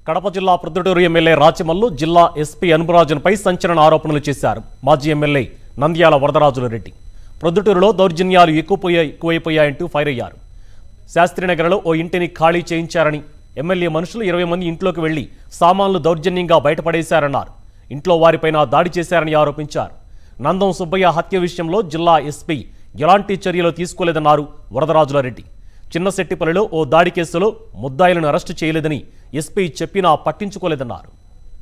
కడప జిల్లా ప్రొద్దుటూరు ఎమ్మెల్యే రాచమల్లు జిల్లా ఎస్పీ అనుమరాజన్పై సంచలన ఆరోపణలు చేశారు మాజీ ఎమ్మెల్యే నంద్యాల వరదరాజుల రెడ్డి ప్రొద్దుటూరులో దౌర్జన్యాలు ఎక్కువపోయా ఎక్కువైపోయాయంటూ ఫైర్ అయ్యారు శాస్త్రీనగర్లో ఓ ఇంటిని ఖాళీ చేయించారని ఎమ్మెల్యే మనుషులు ఇరవై మంది ఇంట్లోకి వెళ్లి సామాన్లు దౌర్జన్యంగా బయటపడేశారన్నారు ఇంట్లో వారిపైన దాడి చేశారని ఆరోపించారు నందం సుబ్బయ్య హత్య విషయంలో జిల్లా ఎస్పీ ఎలాంటి చర్యలు తీసుకోలేదన్నారు వరదరాజుల రెడ్డి చిన్నశెట్టిపల్లిలో ఓ దాడి కేసులో ముద్దాయిలను అరెస్టు చేయలేదని ఎస్పీ చెప్పినా పట్టించుకోలేదన్నారు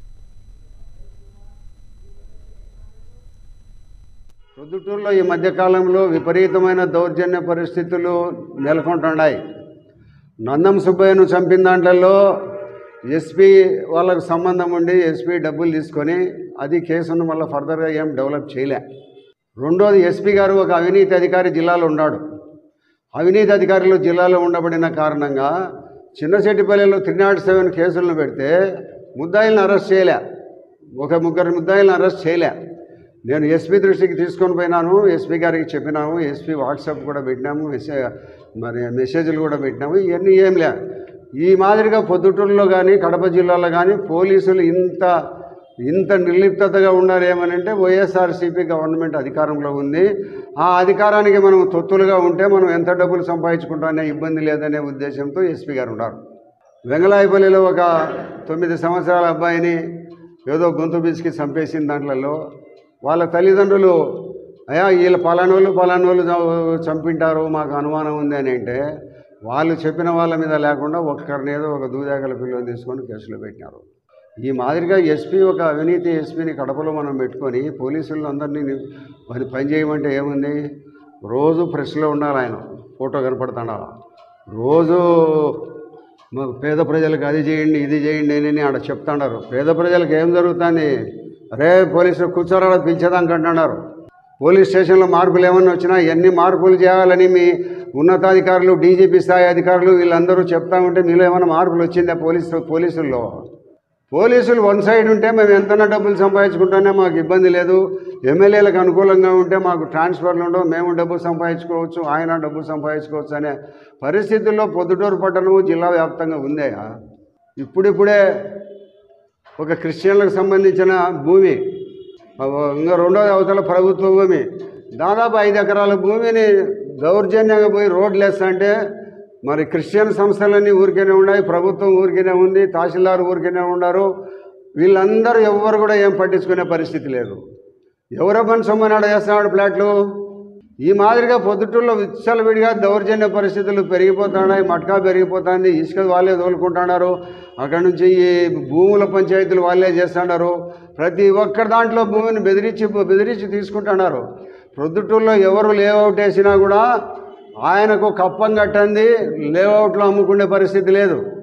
ప్రొద్దుటూరులో ఈ మధ్యకాలంలో విపరీతమైన దౌర్జన్య పరిస్థితులు నెలకొంటున్నాయి నందం సుబ్బయ్యను చంపిన దాంట్లలో ఎస్పీ వాళ్ళకు సంబంధం ఉండి ఎస్పీ డబ్బులు తీసుకొని అది కేసును మళ్ళీ ఫర్దర్గా ఏం డెవలప్ చేయలే రెండోది ఎస్పీ గారు ఒక అవినీతి అధికారి జిల్లాలో ఉన్నాడు అవినీతి అధికారులు జిల్లాలో ఉండబడిన కారణంగా చిన్నశెట్టిపల్లిలో త్రీ నాట్ సెవెన్ కేసులను పెడితే ముద్దాయిలను అరెస్ట్ చేయలే ఒక ముగ్గురు ముద్దాయిలను అరెస్ట్ చేయలే నేను ఎస్పీ దృష్టికి తీసుకొని పోయినాను ఎస్పీ గారికి చెప్పినాము ఎస్పీ వాట్సాప్ కూడా పెట్టినాము మెసేజ్ మరి మెసేజ్లు కూడా పెట్టినాము ఇవన్నీ ఏం లే ఈ మాదిరిగా పొద్దుటూరులో కానీ కడప జిల్లాలో కానీ పోలీసులు ఇంత ఇంత నిర్లిప్తతగా ఉండాలి ఏమనంటే వైఎస్ఆర్సీపీ గవర్నమెంట్ అధికారంలో ఉంది ఆ అధికారానికి మనం తొత్తులుగా ఉంటే మనం ఎంత డబ్బులు సంపాదించుకుంటానే ఇబ్బంది లేదనే ఉద్దేశంతో ఎస్పీ గారు ఉన్నారు వెంగళాయపల్లిలో ఒక తొమ్మిది సంవత్సరాల అబ్బాయిని ఏదో గొంతు బిసికి చంపేసిన దాంట్లలో వాళ్ళ తల్లిదండ్రులు అయ్యా వీళ్ళు పలానోళ్ళు పలానోళ్ళు చ- చంపింటారు మాకు అనుమానం ఉంది అని అంటే వాళ్ళు చెప్పిన వాళ్ళ మీద లేకుండా ఒక్కరిని ఏదో ఒక దూదాగల పిల్లని తీసుకొని కేసులో పెట్టినారు ఈ మాదిరిగా ఎస్పీ ఒక అవినీతి ఎస్పీని కడపలో మనం పెట్టుకొని పోలీసులు అందరినీ ని- మరి పని చేయమంటే ఏముంది రోజు ప్రెస్లో ఉండాలి ఆయన ఫోటో కనపడుతుండాల రోజు మాకు పేద ప్రజలకు అది చేయండి ఇది చేయండి అని ఆడ చెప్తున్నారు పేద ప్రజలకు ఏం జరుగుతుంది అరే పోలీసులు కూర్చోరాడ పిలిచేదానికి అంటున్నారు పోలీస్ స్టేషన్లో మార్పులు ఏమన్నా వచ్చినా ఎన్ని మార్పులు చేయాలని మీ ఉన్నతాధికారులు డీజీపీ స్థాయి అధికారులు వీళ్ళందరూ చెప్తా ఉంటే మీలో ఏమైనా మార్పులు వచ్చిందా పోలీసు పోలీసుల్లో పోలీసులు వన్ సైడ్ ఉంటే మేము ఎంతైనా డబ్బులు సంపాదించుకుంటానే మాకు ఇబ్బంది లేదు ఎమ్మెల్యేలకు అనుకూలంగా ఉంటే మాకు ట్రాన్స్ఫర్లు ఉండవు మేము డబ్బులు సంపాదించుకోవచ్చు ఆయన డబ్బులు సంపాదించుకోవచ్చు అనే పరిస్థితుల్లో పొద్దుటూరు పట్టణము జిల్లా వ్యాప్తంగా ఉందే ఇప్పుడిప్పుడే ఒక క్రిస్టియన్లకు సంబంధించిన భూమి ఇంకా రెండోది అవతల ప్రభుత్వ భూమి దాదాపు ఐదు ఎకరాల భూమిని దౌర్జన్యంగా పోయి రోడ్లు వేస్తా అంటే మరి క్రిస్టియన్ సంస్థలన్నీ ఊరికేనే ఉన్నాయి ప్రభుత్వం ఊరికేనే ఉంది తహసీల్దార్ ఊరికేనే ఉన్నారు వీళ్ళందరూ ఎవ్వరు కూడా ఏం పట్టించుకునే పరిస్థితి లేదు ఎవరో పని సొమ్మనాడ చేస్తున్నాడు ఫ్లాట్లు ఈ మాదిరిగా పొద్దుటూరులో విచ్చలవిడిగా దౌర్జన్య పరిస్థితులు పెరిగిపోతున్నాయి మట్కా పెరిగిపోతుంది ఇసుక వాళ్ళే తోలుకుంటున్నారు అక్కడ నుంచి ఈ భూముల పంచాయతీలు వాళ్ళే చేస్తున్నారు ప్రతి ఒక్కరి దాంట్లో భూమిని బెదిరించి బెదిరించి తీసుకుంటున్నారు ప్రొద్దుటూరులో ఎవరు లేఅవుట్ వేసినా కూడా ఆయనకు కప్పం కట్టంది లేఅవుట్లో అమ్ముకునే పరిస్థితి లేదు